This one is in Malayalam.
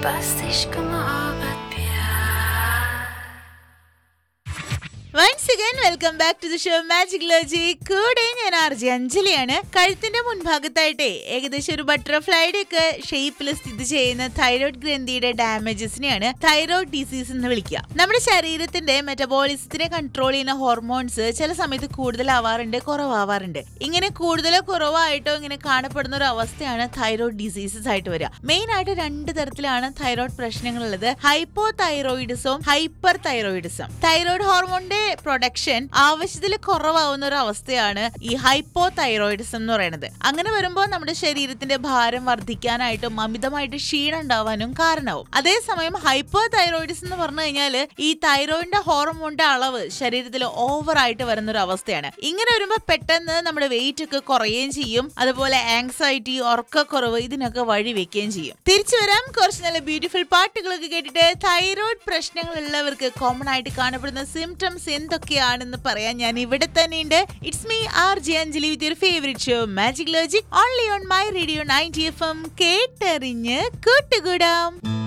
बस इश्क मोहब्बत प्यार once again welcome back to the show magic logic കൂടെ ഞാൻ ആർജി അഞ്ജലിയാണ് കഴുത്തിന്റെ മുൻഭാഗത്തായിട്ടേ ഏകദേശം ഒരു ബട്ടർഫ്ലൈയുടെ ഒക്കെ ഷേപ്പിൽ സ്ഥിതി ചെയ്യുന്ന തൈറോയ്ഡ് ഗ്രന്ഥിയുടെ ഡാമേജസിനെയാണ് തൈറോയ്ഡ് ഡിസീസ് എന്ന് വിളിക്കുക നമ്മുടെ ശരീരത്തിന്റെ മെറ്റബോളിസത്തിനെ കൺട്രോൾ ചെയ്യുന്ന ഹോർമോൺസ് ചില സമയത്ത് കൂടുതലാവാറുണ്ട് കുറവാവാറുണ്ട് ഇങ്ങനെ കൂടുതലോ കുറവായിട്ടോ ഇങ്ങനെ കാണപ്പെടുന്ന ഒരു അവസ്ഥയാണ് തൈറോയ്ഡ് ഡിസീസസ് ആയിട്ട് വരിക മെയിൻ ആയിട്ട് രണ്ട് തരത്തിലാണ് തൈറോയ്ഡ് പ്രശ്നങ്ങളുള്ളത് ഹൈപ്പോ തൈറോയിഡിസവും ഹൈപ്പർ തൈറോയിഡിസം തൈറോയ്ഡ് ഹോർമോണിന്റെ പ്രൊഡക്ഷൻ ആവശ്യത്തിൽ കുറവാവുന്ന ഒരു അവസ്ഥയാണ് ഈ ഹൈപ്പോ തൈറോയിഡിസം എന്ന് പറയുന്നത് അങ്ങനെ വരുമ്പോൾ നമ്മുടെ ശരീരത്തിന്റെ ഭാരം വർദ്ധിക്കാനായിട്ടും അമിതമായിട്ട് ക്ഷീണം ഉണ്ടാവാനും കാരണമാവും അതേസമയം ഹൈപ്പോ തൈറോയിഡിസം എന്ന് പറഞ്ഞു കഴിഞ്ഞാൽ ഈ തൈറോയിഡിന്റെ ഹോർമോണിന്റെ അളവ് ശരീരത്തിൽ ഓവർ ആയിട്ട് വരുന്ന ഒരു അവസ്ഥയാണ് ഇങ്ങനെ വരുമ്പോൾ പെട്ടെന്ന് നമ്മുടെ വെയിറ്റ് ഒക്കെ കുറയുകയും ചെയ്യും അതുപോലെ ആങ്സൈറ്റി ഉറക്കക്കുറവ് ഇതിനൊക്കെ വഴി വെക്കുകയും ചെയ്യും തിരിച്ചു വരാം കുറച്ച് നല്ല ബ്യൂട്ടിഫുൾ പാട്ടുകളൊക്കെ കേട്ടിട്ട് തൈറോയ്ഡ് പ്രശ്നങ്ങളുള്ളവർക്ക് കോമൺ ആയിട്ട് കാണപ്പെടുന്ന സിംറ്റംസ് എന്തൊക്കെയാണെന്ന് പറയാൻ ഞാൻ ഇവിടെ തന്നെയുണ്ട് it's me R J Anjali with your favourite show magic logic only on my radio ninety F M കേട്ടറിഞ്ഞ് കൂട്ടുകൂടാം